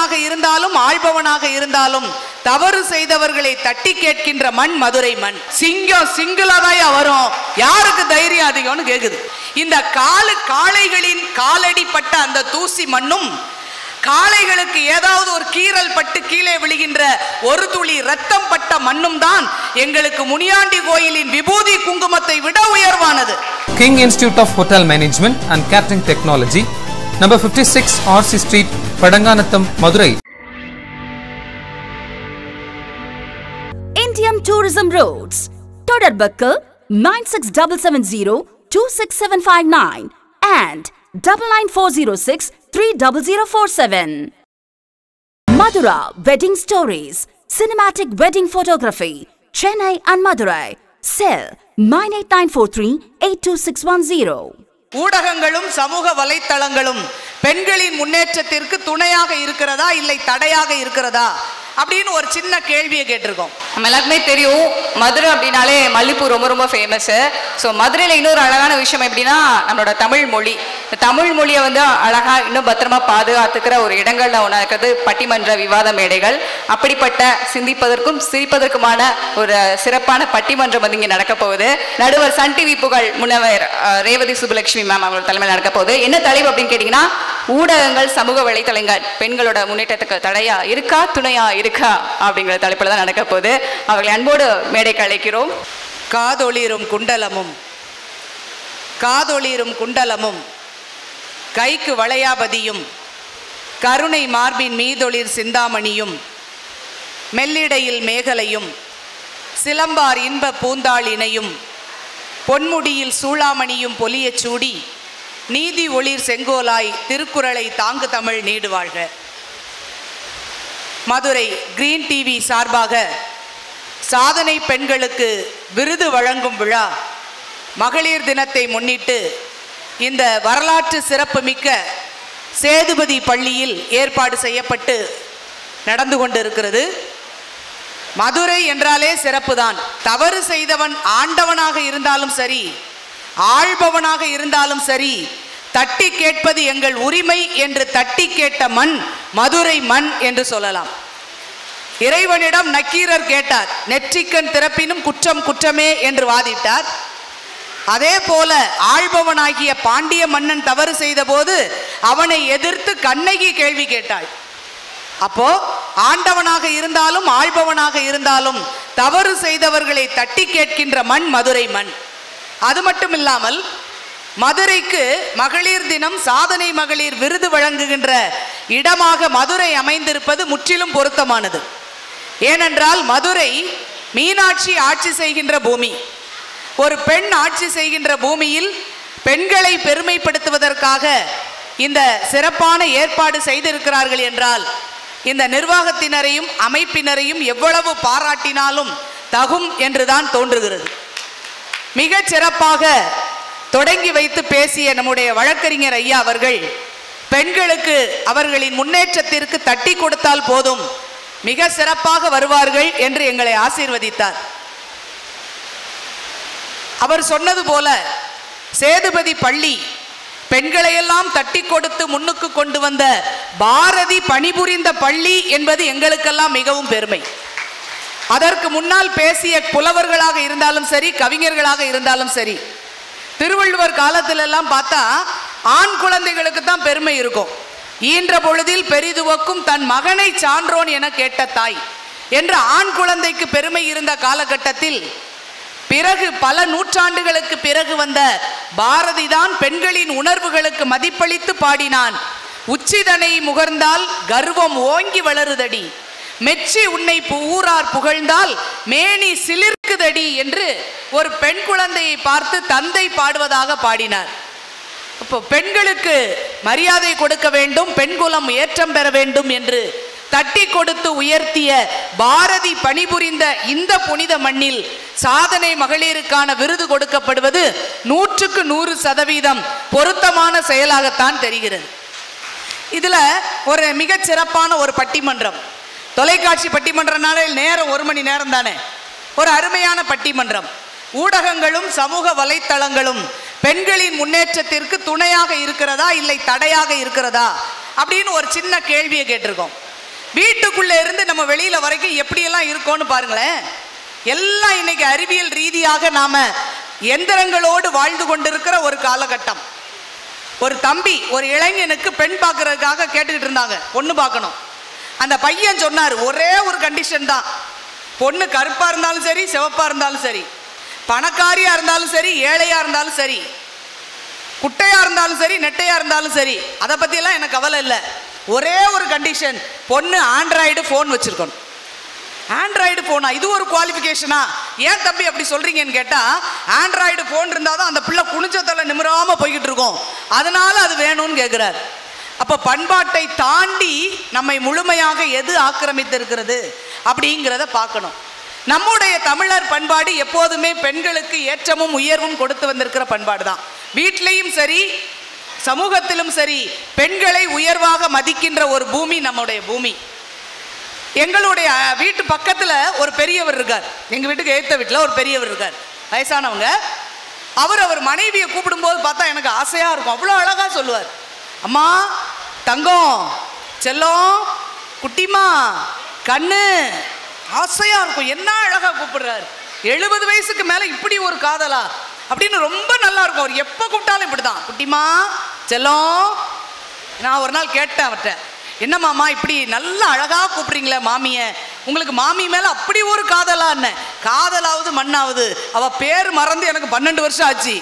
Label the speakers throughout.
Speaker 1: ஆண்டவனாக இருந்தாலும் ஆள்பவனாக இருந்தாலும் தவறு செய்தவர்களை தட்டி கேட்கின்ற மண் மதுரை மண் சிங்கம் சிங்கிளாதாயா வரும் யாருக்கு தைரியம் அதிகம்னு கேக்குது இந்த காலு காளைகளின் காலடிப்பட்ட அந்த தூசி மண்ணும் காளைகளுக்கு ஏதாவது ஒரு கீறல் பட்டு கீழே விழுகின்ற ஒரு துளி ரத்தம் பட்ட மண்ணும் தான் எங்களுக்கு முனியாண்டி கோயிலின் விபூதி குங்குமத்தை விட உயர்வானது
Speaker 2: King Institute of Hotel Management and Catering Technology, number 56 RC Street, Padanganatham, Madurai.
Speaker 3: Indian Tourism Roads, Todarbakka 96770 26759 and 99406 30047. Madura Wedding Stories, Cinematic Wedding Photography, Chennai and Madurai. Cell 98943 82610.
Speaker 1: ஊடகங்களும் சமூக வலைத்தளங்களும் பெண்களின் முன்னேற்றத்திற்கு துணையாக இருக்கிறதா இல்லை தடையாக இருக்கிறதா அப்படின்னு ஒரு சின்ன கேள்வியை கேட்டிருக்கோம்
Speaker 4: நம்ம எல்லாருக்குமே தெரியும் மதுரை அப்படின்னாலே மல்லிப்பூ ரொம்ப ரொம்ப ஃபேமஸ் ஸோ மதுரையில் இன்னொரு அழகான விஷயம் எப்படின்னா நம்மளோட தமிழ் மொழி இந்த தமிழ் மொழியை வந்து அழகா இன்னும் பத்திரமா பாதுகாத்துக்கிற ஒரு இடங்கள்ல ஒன்றா இருக்கிறது பட்டிமன்ற விவாத மேடைகள் அப்படிப்பட்ட சிந்திப்பதற்கும் சிரிப்பதற்குமான ஒரு சிறப்பான பட்டிமன்றம் வந்து இங்கே நடக்க போகுது நடுவர் சன் டிவி புகழ் முன்னவர் அஹ், ரேவதி சுப்புலட்சுமி மேம் அவர்கள் தலைமையில் நடக்க போகுது என்ன தலைப்பு அப்படின்னு கேட்டிங்கன்னா ஊடகங்கள் சமூக வலைத்தளங்கள் பெண்களோட முன்னேற்றத்துக்கு தடையா இருக்கா துணையா இருக்கா அப்படிங்கிற தலைப்பில் தான் நடக்க போகுது அவர்களை அன்போடு மேடைக்கு அழைக்கிறோம்
Speaker 1: காதொளிரும் குண்டலமும் காதொளிரும் குண்டலமும் கைக்கு வளையாபதியும் கருணை மார்பின் மீதொளிர் சிந்தாமணியும் மெல்லிடையில் மேகலையும் சிலம்பார் இன்ப பூந்தாளினையும் பொன்முடியில் சூளாமணியும் பொலியச் சூடி நீதி ஒளிர் செங்கோலாய் திருக்குறளை தாங்கு தமிழ் நீடு வாழ்க மதுரை கிரீன் டிவி சார்பாக சாதனை பெண்களுக்கு விருது வழங்கும் விழா மகளிர் தினத்தை முன்னிட்டு இந்த வரலாற்று சிறப்புமிக்க சேதுபதி பள்ளியில் ஏற்பாடு செய்யப்பட்டு நடந்து கொண்டிருக்கிறது மதுரை என்றாலே சிறப்புதான் தவறு செய்தவன் ஆண்டவனாக இருந்தாலும் சரி ஆள்பவனாக இருந்தாலும் சரி தட்டி கேட்பது எங்கள் உரிமை என்று தட்டி கேட்ட மண் மதுரை மண் என்று சொல்லலாம் இறைவனிடம் நக்கீரர் கேட்டார் நெற்றிக்கண் திறப்பினும் குற்றம் குற்றமே என்று வாதிட்டார் அதே போல ஆள்பவனாகிய பாண்டிய மன்னன் தவறு செய்தபோது அவனை எதிர்த்து கண்ணகி கேள்வி கேட்டாள் அப்போ ஆண்டவனாக இருந்தாலும் ஆள்பவனாக இருந்தாலும் தவறு செய்தவர்களை தட்டி கேட்கின்ற மண் மதுரை மண் அது மட்டும் இல்லாமல் மதுரைக்கு மகளிர் தினம் சாதனை மகளிர் விருது வழங்குகின்ற இடமாக மதுரை அமைந்திருப்பது முற்றிலும் பொருத்தமானது ஏனென்றால் மதுரை மீனாட்சி ஆட்சி செய்கின்ற பூமி ஒரு பெண் ஆட்சி செய்கின்ற பூமியில் பெண்களை பெருமைப்படுத்துவதற்காக இந்த சிறப்பான ஏற்பாடு செய்திருக்கிறார்கள் என்றால் இந்த நிர்வாகத்தினரையும் அமைப்பினரையும் எவ்வளவு பாராட்டினாலும் தகும் என்றுதான் தோன்றுகிறது மிகச் சிறப்பாக தொடங்கி வைத்து பேசிய நம்முடைய வழக்கறிஞர் ஐயா அவர்கள் பெண்களுக்கு அவர்களின் முன்னேற்றத்திற்கு தட்டி கொடுத்தால் போதும் மிக சிறப்பாக வருவார்கள் என்று எங்களை ஆசீர்வதித்தார் அவர் சொன்னது போல சேதுபதி பள்ளி பெண்களையெல்லாம் தட்டி கொடுத்து முன்னுக்கு கொண்டு வந்த பாரதி பணிபுரிந்த பள்ளி என்பது எங்களுக்கெல்லாம் மிகவும் பெருமை அதற்கு முன்னால் பேசிய புலவர்களாக இருந்தாலும் சரி கவிஞர்களாக இருந்தாலும் சரி திருவள்ளுவர் காலத்திலெல்லாம் பார்த்தா ஆண் குழந்தைகளுக்கு தான் பெருமை இருக்கும் ஈன்ற பொழுதில் பெரிதுவக்கும் தன் மகனை சான்றோன் என கேட்ட தாய் என்ற ஆண் குழந்தைக்கு பெருமை இருந்த காலகட்டத்தில் பிறகு பல நூற்றாண்டுகளுக்கு பிறகு வந்த பாரதிதான் பெண்களின் உணர்வுகளுக்கு மதிப்பளித்து பாடினான் உச்சிதனை முகர்ந்தால் கர்வம் ஓங்கி வளருதடி மெச்சி உன்னை பு- ஊரார் புகழ்ந்தால் மேனி சிலிர்க்குதடி என்று ஒரு பெண் குழந்தையை பார்த்து தந்தை பாடுவதாக பாடினார் இப்போ பெண்களுக்கு மரியாதை கொடுக்க வேண்டும் பெண்குலம் ஏற்றம் பெற வேண்டும் என்று தட்டி கொடுத்து உயர்த்திய பாரதி பணிபுரிந்த இந்த புனித மண்ணில் சாதனை மகளிருக்கான விருது கொடுக்கப்படுவது நூற்றுக்கு நூறு சதவீதம் பொருத்தமான செயலாகத்தான் தெரிகிறது இதுல ஒரு மிகச் சிறப்பான ஒரு பட்டிமன்றம் தொலைக்காட்சி பட்டிமன்றனால நேரம் ஒரு மணி நேரம் தானே ஒரு அருமையான பட்டிமன்றம் ஊடகங்களும் சமூக வலைத்தளங்களும் பெண்களின் முன்னேற்றத்திற்கு துணையாக இருக்கிறதா இல்லை தடையாக இருக்கிறதா அப்படின்னு ஒரு சின்ன கேள்வியை கேட்டிருக்கோம் வீட்டுக்குள்ள இருந்து நம்ம வெளியில வரைக்கும் எப்படியெல்லாம் இருக்கோம்னு பாருங்களேன் எல்லாம் இன்னைக்கு அறிவியல் ரீதியாக நாம எந்திரங்களோடு வாழ்ந்து கொண்டிருக்கிற ஒரு காலகட்டம் ஒரு தம்பி ஒரு இளைஞனுக்கு பெண் பார்க்கறதுக்காக கேட்டுக்கிட்டு இருந்தாங்க பொண்ணு பார்க்கணும் அந்த பையன் சொன்னார் ஒரே ஒரு கண்டிஷன் தான் பொண்ணு கருப்பா இருந்தாலும் சரி சிவப்பா இருந்தாலும் சரி பணக்காரியா இருந்தாலும் சரி ஏழையா இருந்தாலும் சரி குட்டையா இருந்தாலும் சரி நெட்டையா இருந்தாலும் சரி அதை பத்தியெல்லாம் எனக்கு கவலை இல்லை ஒரே ஒரு கண்டிஷன் பொண்ணு ஆண்ட்ராய்டு ஃபோன் வச்சிருக்கணும் ஆண்ட்ராய்டு ஃபோனா இது ஒரு குவாலிஃபிகேஷனா ஏன் தம்பி அப்படி சொல்றீங்கன்னு கேட்டா ஆண்ட்ராய்டு ஃபோன் இருந்தால் தான் அந்த பிள்ளை குனிஞ்சத்தில் நிமிராம போய்கிட்டு இருக்கும் அதனால அது வேணும்னு கேட்குறாரு அப்போ பண்பாட்டை தாண்டி நம்மை முழுமையாக எது ஆக்கிரமித்திருக்கிறது அப்படிங்கிறத பார்க்கணும் நம்முடைய தமிழர் பண்பாடு எப்போதுமே பெண்களுக்கு ஏற்றமும் உயர்வும் கொடுத்து வந்திருக்கிற பண்பாடு தான் வீட்லேயும் சரி சமூகத்திலும் சரி பெண்களை உயர்வாக மதிக்கின்ற ஒரு பூமி நம்முடைய பூமி எங்களுடைய அஹ், வீட்டு பக்கத்துல ஒரு பெரியவர் இருக்கார் எங்க வீட்டுக்கு ஏத்த வீட்டில் ஒரு பெரியவர் இருக்கார் வயசானவங்க அவர் அவர் மனைவியை கூப்பிடும்போது பார்த்தா எனக்கு ஆசையா இருக்கும் அவ்வளோ அழகா சொல்லுவார் அம்மா தங்கம் செல்லம் குட்டிமா கண்ணு ஆசையா இருக்கும் என்ன அழகா கூப்பிடுறாரு எழுபது வயசுக்கு மேல இப்படி ஒரு காதலா அப்படின்னு ரொம்ப நல்லா இருக்கும் அவர் எப்போ கூப்பிட்டாலும் இப்படிதான் குட்டிமா செல்லம் நான் ஒரு நாள் கேட்டேன் அவர்கிட்ட என்ன மாமா இப்படி நல்ல அழகா கூப்பிடுறீங்களே மாமிய உங்களுக்கு மாமி மேல அப்படி ஒரு காதலான்னு காதலாவது மண்ணாவது அவ பேர் மறந்து எனக்கு பன்னெண்டு வருஷம் ஆச்சு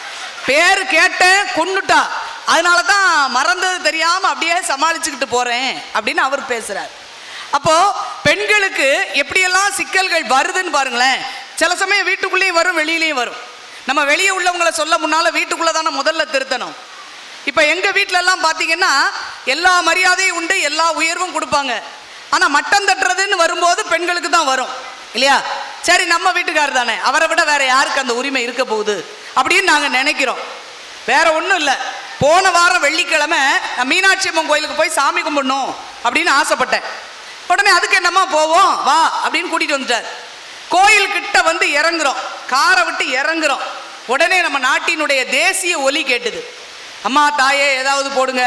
Speaker 1: பேர் கேட்டேன் கொன்னுட்டா அதனால தான் மறந்தது தெரியாம அப்படியே சமாளிச்சுக்கிட்டு போறேன் அப்படின்னு அவர் பேசுறார் அப்போ பெண்களுக்கு எப்படியெல்லாம் சிக்கல்கள் வருதுன்னு பாருங்களேன் சில சமயம் வீட்டுக்குள்ளேயும் வரும் வெளியிலையும் வரும் நம்ம வெளியே உள்ளவங்களை சொல்ல முன்னால வீட்டுக்குள்ள தானே முதல்ல திருத்தணும் இப்போ எங்க வீட்ல எல்லாம் பார்த்தீங்கன்னா எல்லா மரியாதையும் உண்டு எல்லா உயர்வும் கொடுப்பாங்க ஆனா மட்டம் தட்டுறதுன்னு வரும்போது பெண்களுக்கு தான் வரும் இல்லையா சரி நம்ம வீட்டுக்காரர் தானே அவரை விட வேற யாருக்கு அந்த உரிமை இருக்க போகுது அப்படின்னு நாங்க நினைக்கிறோம் வேற ஒன்றும் இல்லை போன வாரம் வெள்ளிக்கிழமை நான் மீனாட்சி அம்மன் கோயிலுக்கு போய் சாமி கும்பிடணும் அப்படின்னு ஆசைப்பட்டேன் உடனே அதுக்கு என்னம்மா போவோம் வா அப்படின்னு கூட்டிட்டு வந்துட்டார் கோயில் கிட்ட வந்து இறங்குறோம் காரை விட்டு இறங்குறோம் உடனே நம்ம நாட்டினுடைய தேசிய ஒலி கேட்டுது அம்மா தாயே ஏதாவது போடுங்க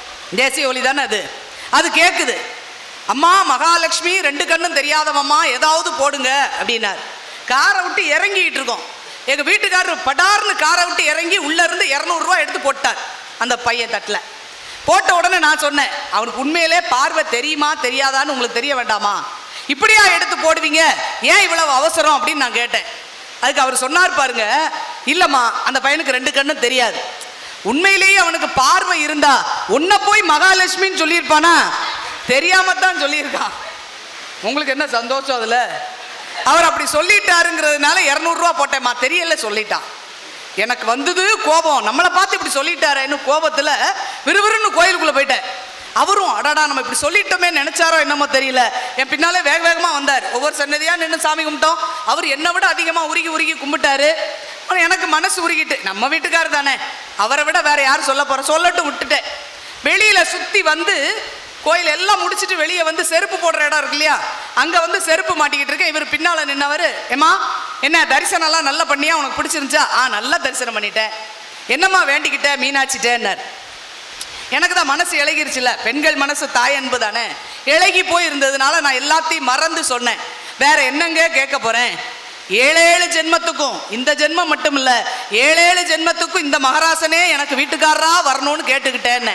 Speaker 1: தேசிய ஒலி தானே அது அது கேட்குது அம்மா மகாலட்சுமி ரெண்டு கண்ணும் தெரியாதவம்மா ஏதாவது போடுங்க அப்படின்னார் காரை விட்டு இறங்கிட்டு இருக்கோம் எங்க வீட்டுக்காரர் படார்னு காரை விட்டு இறங்கி உள்ள இருந்து இரநூறுவா எடுத்து போட்டார் அந்த பையன் தட்டில் போட்ட உடனே நான் சொன்னேன் அவனுக்கு உண்மையிலே பார்வை தெரியுமா தெரியாதான்னு உங்களுக்கு தெரிய வேண்டாமா இப்படியா எடுத்து போடுவீங்க ஏன் இவ்வளவு அவசரம் அப்படின்னு நான் கேட்டேன் அதுக்கு அவர் சொன்னார் பாருங்க இல்லம்மா அந்த பையனுக்கு ரெண்டு கண்ணும் தெரியாது உண்மையிலேயே அவனுக்கு பார்வை இருந்தா உன்னை போய் மகாலட்சுமின்னு சொல்லியிருப்பானா தெரியாம தான் சொல்லியிருக்கான் உங்களுக்கு என்ன சந்தோஷம் அதுல அவர் அப்படி சொல்லிட்டாருங்கிறதுனால இரநூறுவா போட்டேம்மா தெரியல சொல்லிட்டான் எனக்கு வந்தது கோபம் நம்மளை பார்த்து இப்படி சொல்லிட்டாரேன்னு கோபத்துல விறுவிறுன்னு கோயிலுக்குள்ள போயிட்டேன் அவரும் அடடா நம்ம இப்படி சொல்லிட்டோமே நினைச்சாரோ என்னமோ தெரியல என் பின்னாலே வேக வேகமா வந்தார் ஒவ்வொரு சன்னதியா நின்று சாமி கும்பிட்டோம் அவர் என்னை விட அதிகமா உருகி உருகி கும்பிட்டாரு ஆனா எனக்கு மனசு உருகிட்டு நம்ம வீட்டுக்காரர் தானே அவரை விட வேற யாரும் சொல்ல போற சொல்லட்டும் விட்டுட்டேன் வெளியில சுத்தி வந்து கோயில் எல்லாம் முடிச்சிட்டு வெளியே வந்து செருப்பு போடுற இடம் இருக்கு இல்லையா அங்க வந்து செருப்பு மாட்டிக்கிட்டு இருக்கேன் இவர் பின்னால நின்னவர் ஏமா என்ன தரிசனம் எல்லாம் நல்லா பண்ணியா உனக்கு பிடிச்சிருந்துச்சா ஆ நல்லா தரிசனம் பண்ணிட்டேன் என்னம்மா வேண்டிக்கிட்ட மீனாட்சிட்டேன்னார் எனக்கு தான் மனசு இழகிருச்சுல பெண்கள் மனசு தாய் அன்பு தானே இழகி போய் இருந்ததுனால நான் எல்லாத்தையும் மறந்து சொன்னேன் வேற என்னங்க கேட்க போறேன் ஏழேழு ஜென்மத்துக்கும் இந்த ஜென்மம் மட்டும் இல்ல ஏழேழு ஜென்மத்துக்கும் இந்த மகராசனே எனக்கு வீட்டுக்காரரா வரணும்னு கேட்டுக்கிட்டேன்னு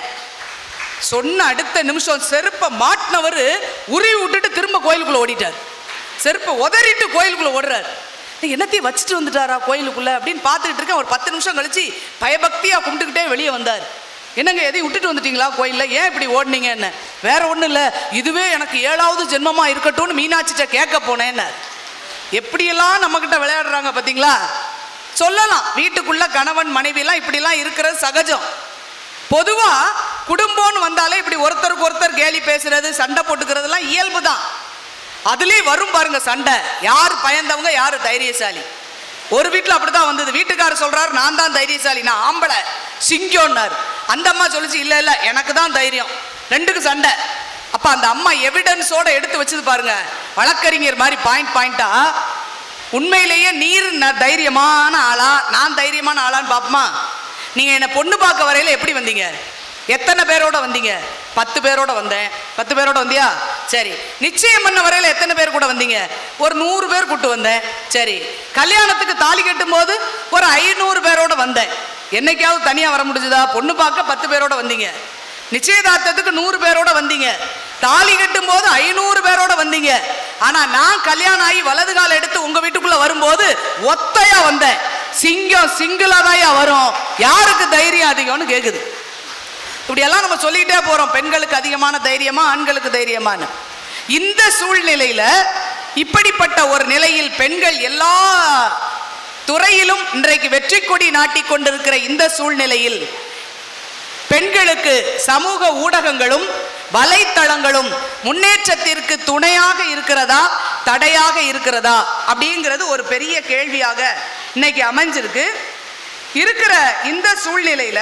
Speaker 1: சொன்ன அடுத்த நிமிஷம் செருப்பை மாட்டினவர் உருவி விட்டுட்டு திரும்ப கோயிலுக்குள்ள ஓடிட்டார் செருப்பை உதறிட்டு கோயிலுக்குள்ள ஓடுறார் "நீ என்னத்தையும் வச்சுட்டு வந்துட்டாரா கோயிலுக்குள்ள அப்படின்னு பார்த்துக்கிட்டு இருக்கேன் ஒரு பத்து நிமிஷம் கழிச்சு பயபக்தியா கும்பிட்டுக்கிட்டே வெளியே வந்தார் என்னங்க எதையும் விட்டுட்டு வந்துட்டீங்களா கோயிலில் ஏன் இப்படி ஓடுனீங்க என்ன வேற ஒன்றும் இல்லை இதுவே எனக்கு ஏழாவது ஜென்மமா இருக்கட்டும்னு மீனாட்சிட்ட கேட்க போனேன்னார் எப்படியெல்லாம் நம்மக்கிட்ட விளையாடுறாங்க பார்த்தீங்களா சொல்லலாம் வீட்டுக்குள்ள கணவன் மனைவிலாம் இப்படிலாம் இருக்கிறது சகஜம் பொதுவா குடும்பம்னு வந்தாலே இப்படி ஒருத்தருக்கு ஒருத்தர் கேலி பேசுறது சண்டை போட்டுக்கிறதுலாம் இயல்பு தான் அதுலயும் வரும் பாருங்க சண்டை யார் பயந்தவங்க யார் தைரியசாலி ஒரு வீட்டில் அப்படிதான் வந்தது வீட்டுக்காரர் சொல்றாரு நான் தான் தைரியசாலி நான் ஆம்பளை சிங்கம்னார் அந்த அம்மா சொல்லிச்சு இல்ல இல்ல எனக்கு தான் தைரியம் ரெண்டுக்கு சண்டை அப்ப அந்த அம்மா எவிடன்ஸோட எடுத்து வச்சது பாருங்க வழக்கறிஞர் மாதிரி பாயிண்ட் பாயிண்டா உண்மையிலேயே நீர் ந- தைரியமான ஆளா நான் தைரியமான ஆளான்னு பாப்போமா நீங்க என்ன பொண்ணு பார்க்க வரையில எப்படி வந்தீங்க எத்தனை பேரோட வந்தீங்க பத்து பேரோட வந்தேன் பத்து பேரோட வந்தியா சரி நிச்சயம் பண்ண வரையில எத்தனை பேர் கூட வந்தீங்க ஒரு நூறு பேர் கூட்டு வந்தேன் சரி கல்யாணத்துக்கு தாலி கட்டும் போது ஒரு ஐநூறு பேரோட வந்தேன் என்னைக்காவது தனியா வர முடிஞ்சுதா பொண்ணு பார்க்க பத்து பேரோட வந்தீங்க நிச்சயதார்த்தத்துக்கு நூறு பேரோட வந்தீங்க தாலி கட்டும் போது ஐநூறு பேரோட வந்தீங்க ஆனா நான் கல்யாணம் ஆகி வலது கால எடுத்து உங்க வீட்டுக்குள்ள வரும்போது ஒத்தையா வந்தேன் சிங்கம் சிங்கிளா வரும் யாருக்கு தைரியம் அதிகம்னு கேக்குது இப்படி எல்லாம் நம்ம சொல்லிக்கிட்டே போறோம் பெண்களுக்கு அதிகமான தைரியமா ஆண்களுக்கு தைரியமான இந்த சூழ்நிலையில இப்படிப்பட்ட ஒரு நிலையில் பெண்கள் எல்லா துறையிலும் இன்றைக்கு வெற்றி கொடி நாட்டிக் கொண்டிருக்கிற இந்த சூழ்நிலையில் பெண்களுக்கு சமூக ஊடகங்களும் வலைத்தளங்களும் முன்னேற்றத்திற்கு துணையாக இருக்கிறதா தடையாக இருக்கிறதா அப்படிங்கிறது ஒரு பெரிய கேள்வியாக இன்னைக்கு அமைஞ்சிருக்கு இருக்கிற இந்த சூழ்நிலையில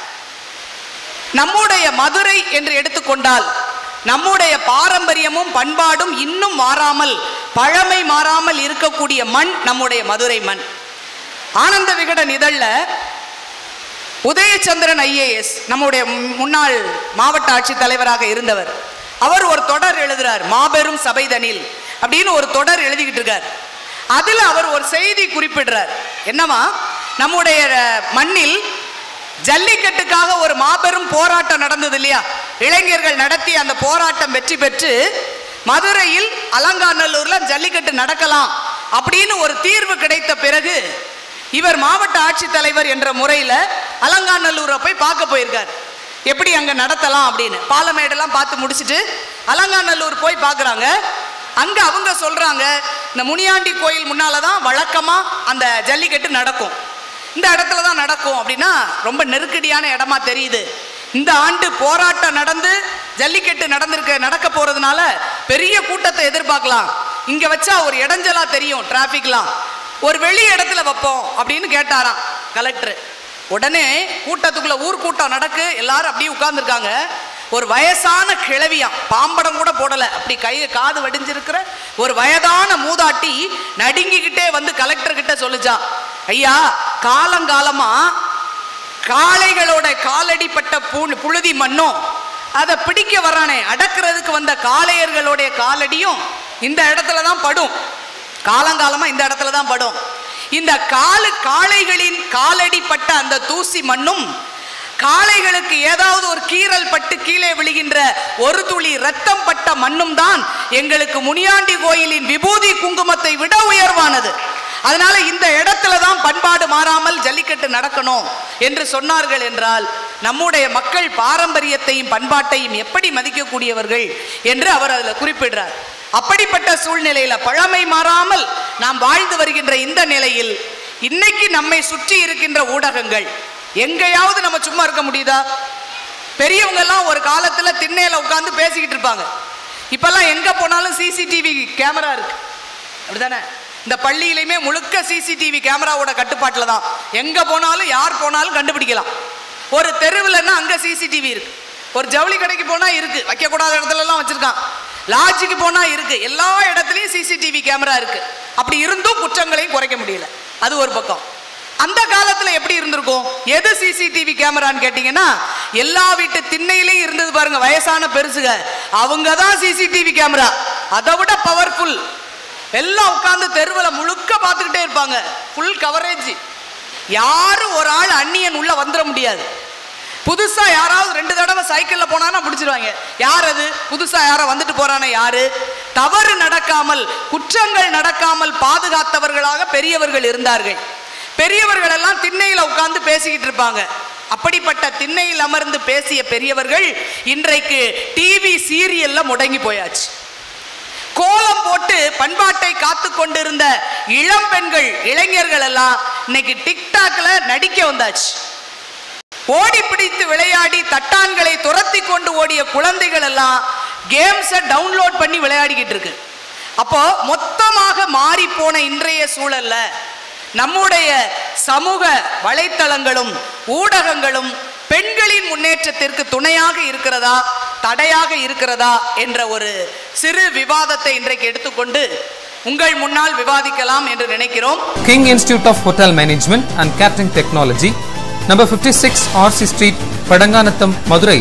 Speaker 1: நம்முடைய மதுரை என்று எடுத்துக்கொண்டால் நம்முடைய பாரம்பரியமும் பண்பாடும் இன்னும் மாறாமல் பழமை மாறாமல் இருக்கக்கூடிய மண் நம்முடைய மதுரை மண் ஆனந்த விகடன் இதழ்ல உதயச்சந்திரன் ஐஏஎஸ் நம்முடைய முன்னாள் மாவட்ட ஆட்சித் தலைவராக இருந்தவர் அவர் ஒரு தொடர் எழுதுறார் மாபெரும் சபைதனில் அப்படின்னு ஒரு தொடர் எழுதிக்கிட்டு இருக்கார் அதுல அவர் ஒரு செய்தி குறிப்பிடுறார் என்னவா நம்முடைய மண்ணில் ஜல்லிக்கட்டுக்காக ஒரு மாபெரும் போராட்டம் நடந்தது இல்லையா இளைஞர்கள் நடத்தி அந்த போராட்டம் வெற்றி பெற்று மதுரையில் அலங்காநல்லூர்ல ஜல்லிக்கட்டு நடக்கலாம் அப்படின்னு ஒரு தீர்வு கிடைத்த பிறகு இவர் மாவட்ட ஆட்சித்தலைவர் என்ற முறையில அலங்காநல்லூரை போய் பார்க்க போயிருக்கார் எப்படி அங்க நடத்தலாம் அப்படின்னு பாலமேடெல்லாம் பார்த்து முடிச்சிட்டு அலங்காநல்லூர் போய் பார்க்குறாங்க அங்க அவங்க சொல்றாங்க இந்த முனியாண்டி கோயில் முன்னால தான் வழக்கமா அந்த ஜல்லிக்கட்டு நடக்கும் இந்த இடத்துல தான் நடக்கும் அப்படின்னா ரொம்ப நெருக்கடியான இடமா தெரியுது இந்த ஆண்டு போராட்டம் நடந்து ஜல்லிக்கட்டு நடந்திருக்க நடக்க போறதுனால பெரிய கூட்டத்தை எதிர்பார்க்கலாம் இங்க வச்சா ஒரு இடைஞ்சலா தெரியும் டிராபிக்லாம் ஒரு வெளி இடத்துல வைப்போம் அப்படின்னு கேட்டாராம் கலெக்டர் உடனே கூட்டத்துக்குள்ள ஊர் கூட்டம் நடக்கு எல்லாரும் அப்படியே உட்கார்ந்துருக்காங்க ஒரு வயசான கிழவியாம் பாம்படம் கூட போடல அப்படி கை காது வடிஞ்சிருக்கிற ஒரு வயதான மூதாட்டி நடுங்கிக்கிட்டே வந்து கலெக்டர் கிட்ட சொல்லுச்சான் ஐயா காலங்காலமா காளைகளோட காலடிப்பட்ட பூ புழுதி மண்ணும் அதை பிடிக்க வரானே அடக்கிறதுக்கு வந்த காளையர்களுடைய காலடியும் இந்த இடத்துல தான் படும் காலங்காலமா இந்த இடத்துல தான் படும் இந்த காலு காளைகளின் காலடிப்பட்ட அந்த தூசி மண்ணும் காளைகளுக்கு ஏதாவது ஒரு கீறல் பட்டு கீழே விழுகின்ற ஒரு துளி ரத்தம் பட்ட மண்ணும் தான் எங்களுக்கு முனியாண்டி கோயிலின் விபூதி குங்குமத்தை விட உயர்வானது அதனால இந்த இடத்துல தான் பண்பாடு மாறாமல் ஜல்லிக்கட்டு நடக்கணும் என்று சொன்னார்கள் என்றால் நம்முடைய மக்கள் பாரம்பரியத்தையும் பண்பாட்டையும் எப்படி மதிக்கக்கூடியவர்கள் என்று அவர் அதில் குறிப்பிடுறார் அப்படிப்பட்ட சூழ்நிலையில பழமை மாறாமல் நாம் வாழ்ந்து வருகின்ற இந்த நிலையில் இன்னைக்கு நம்மை சுற்றி இருக்கின்ற ஊடகங்கள் எங்கேயாவது நம்ம சும்மா இருக்க முடியுதா பெரியவங்க எல்லாம் ஒரு காலத்துல திண்ணையில உட்கார்ந்து பேசிக்கிட்டு இருப்பாங்க இப்பெல்லாம் எங்க போனாலும் சிசிடிவி கேமரா இருக்கு அப்படிதானே இந்த பள்ளியிலையுமே முழுக்க சிசிடிவி கேமராவோட கட்டுப்பாட்டில் தான் எங்க போனாலும் யார் போனாலும் கண்டுபிடிக்கலாம் ஒரு தெருவுலன்னா அங்க சிசிடிவி இருக்கு ஒரு ஜவுளி கடைக்கு போனா இருக்கு வைக்கக்கூடாத இடத்துல எல்லாம் வச்சிருக்கான் லாட்ஜுக்கு போனா இருக்கு எல்லா இடத்துலயும் சிசிடிவி கேமரா இருக்கு அப்படி இருந்தும் குற்றங்களையும் குறைக்க முடியல அது ஒரு பக்கம் அந்த காலத்துல எப்படி இருந்திருக்கும் எது சிசிடிவி கேமரான்னு கேட்டீங்கன்னா எல்லா வீட்டு திண்ணையிலையும் இருந்தது பாருங்க வயசான பெருசுக அவங்க தான் சிசிடிவி கேமரா அதை விட பவர்ஃபுல் எல்லாம் உட்கார்ந்து தெருவில் முழுக்க பார்த்துக்கிட்டே இருப்பாங்க ஃபுல் கவரேஜ் யாரும் ஒரு ஆள் அந்நியன் உள்ள வந்துட முடியாது புதுசா யாராவது ரெண்டு தடவை சைக்கிள்ல போனானா பிடிச்சிருவாங்க யார் அது புதுசா யாரோ வந்துட்டு போறானே யாரு தவறு நடக்காமல் குற்றங்கள் நடக்காமல் பாதுகாத்தவர்களாக பெரியவர்கள் இருந்தார்கள் பெரியவர்கள் எல்லாம் திண்ணையில உட்கார்ந்து பேசிக்கிட்டு இருப்பாங்க அப்படிப்பட்ட திண்ணையில் அமர்ந்து பேசிய பெரியவர்கள் இன்றைக்கு டிவி சீரியல்ல முடங்கி போயாச்சு கோலம் போட்டு பண்பாட்டை காத்து கொண்டிருந்த இளம் பெண்கள் இளைஞர்கள் எல்லாம் இன்னைக்கு டிக்டாக்ல நடிக்க வந்தாச்சு ஓடி பிடித்து விளையாடி தட்டான்களை துரத்தி கொண்டு ஓடிய குழந்தைகள் எல்லாம் கேம்ஸை டவுன்லோட் பண்ணி விளையாடிக்கிட்டு இருக்கு அப்போ மொத்தமாக மாறி போன இன்றைய சூழல்ல நம்முடைய சமூக வலைத்தளங்களும் ஊடகங்களும் பெண்களின் முன்னேற்றத்திற்கு துணையாக இருக்கிறதா தடையாக இருக்கிறதா என்ற ஒரு சிறு விவாதத்தை இன்றைக்கு எடுத்துக்கொண்டு உங்கள் முன்னால் விவாதிக்கலாம் என்று நினைக்கிறோம்
Speaker 2: King Institute of Hotel Management and Catering Technology, number 56 RC Street, Padanganattam, Madurai.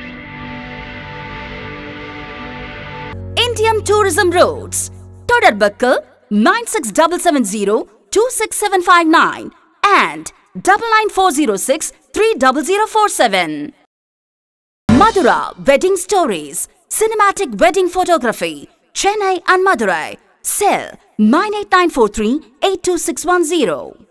Speaker 3: Indian Tourism Roads, Todarbakka 96770 26759 and 99406 30047. Madura Wedding Stories, Cinematic Wedding Photography, Chennai and Madurai. Cell 98943 82610.